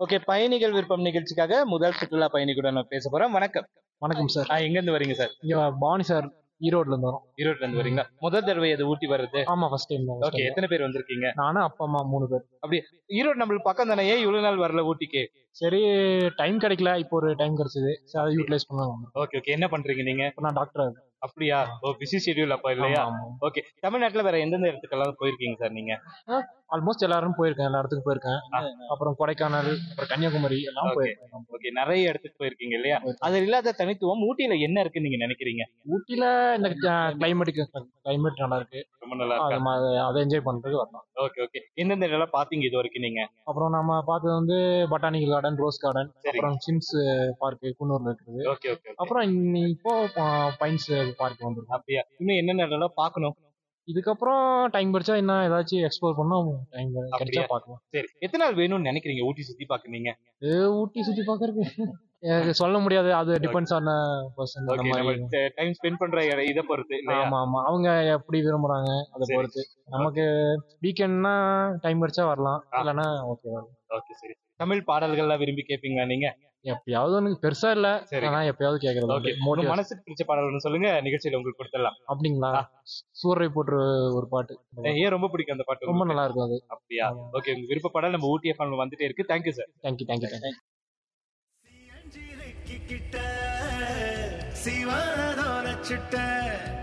Okay பயணிகள் விருப்பம் நிகழ்ச்சிக்காக முதல் சுற்றுலா பயணிகளுடன் நான் பேச போறோம் வணக்கம் வணக்கம் சார் ஆ, எங்க இருந்து வரீங்க சார் இங்க பவானி சார் ஈரோட்ல இருந்து வரோம் ஈரோட்ல இருந்து வரீங்களா முதல் தடவை அது ஊட்டி வர்றது ஆமா ஃபர்ஸ்ட் டைம் தான் ஓகே எத்தனை பேர் வந்திருக்கீங்க நானும் அப்பா அம்மா மூணு பேர் ஈரோடு நம்மளுக்கு பக்கம் தானே ஏன் இவ்வளவு நாள் வரல ஊட்டிக்கு சரி டைம் கிடைக்கல இப்போ ஒரு டைம் கிடைச்சது சரி அதை யூட்டிலைஸ் பண்ணுவாங்க ஓகே ஓகே என்ன பண்றீங்க நீங்க இப்போ நான் டாக்டர் அப்படியா ஓ பிஸி ஷெட்யூல் அப்ப இல்லையா ஓகே தமிழ்நாட்டுல வேற எந்தெந்த இடத்துக்கெல்லாம் போயிருக்கீங்க சார் நீங்க ஆல்மோஸ்ட் எல்லாரும் போயிருக்கேன் எல்லா இடத்துக்கும் போயிருக்கேன் ஆ. அப்புறம் கொடைக்கானல் அப்புறம் கன்னியாகுமரி எல்லாம் Okay. போயிருக்கேன் ஓகே நிறைய இடத்துக்கு போயிருக்கீங்க இல்லையா அது இல்லாத தனித்துவம் ஊட்டியில என்ன இருக்குன்னு நீங்க நினைக்கிறீங்க ஊட்டில இந்த கிளைமேட்டுக்கு கிளைமேட் நல்லா இருக்கு ரொம்ப நல்லா அது இருக்கா ம- அதை- அதை என்ஜாய் பண்றதுக்கு வரலாம் ஓகே ஓகே எந்தெந்த இடம் பாத்தீங்க இது வரைக்கும் நீங்க அப்புறம் நம்ம பார்த்தது வந்து பட்டானிக்கல் கார்டன் ரோஸ் கார்டன் சரி. அப்புறம் சிம்ஸ் பார்க் குன்னூர்ல இருக்குது ஓகே ஓகே அப்புறம் இன்னி- இப்போ பைன்ஸ் பார்க் வந்திருக்கோம் அப்படியா இன்னும் என்னென்ன இடம் பார்க்கணும் இதுக்கப்புறம் டைம் கிடைச்சா என்ன ஏதாச்சும் எக்ஸ்ப்ளோர் பண்ணோம் டைம் கிடைச்சா அப்படியா? பார்க்கலாம் சரி எத்தனை நாள் வேணும்னு நினைக்கிறீங்க ஊட்டி சுத்தி பார்க்க நீங்க இது ஊட்டி சுத்தி பார்க்கறதுக்கு எனக்கு சொல்ல முடியாது அது டிபெண்ட்ஸ் ஆன பர்சன் ஓகே நம்ம டைம் ஸ்பெண்ட் பண்ற இட- இதை பொறுத்து இல்லையா ஆமா ஆமா அவங்க எப்படி விரும்புறாங்க அதை சரி. பொறுத்து நமக்கு வீக்கெண்ட்னா டைம் கிடைச்சா வரலாம் ஆ. இல்லைன்னா ஓகே வரலாம் ஓகே சரி தமிழ் பாடல்கள்லாம் விரும்பி கேட்பீங்களா நீங்க எப்பயாவது எனக்கு பெருசா இல்ல சரி ஆனா எப்பயாவது கேக்குறது ஓகே உண்டு. உங்க Motivation. மனசுக்கு பிடிச்ச பாடல் ஒன்று சொல்லுங்க நிகழ்ச்சியில உங்களுக்கு கொடுத்துடலாம் அப்படிங்களா ஆ. சூறை போட்டு ஒரு பாட்டு ஏன் ரொம்ப பிடிக்கும் அந்த பாட்டு ரொம்ப உங்களுக்கு? நல்லா இருக்கும் அது அப்படியா ஓகே உங்க விருப்ப பாடல் நம்ம ஊட்டி எஃப்எம் வந்துட்டே இருக்கு thank you sir thank you thank you thank you சிவனதோர சுட்ட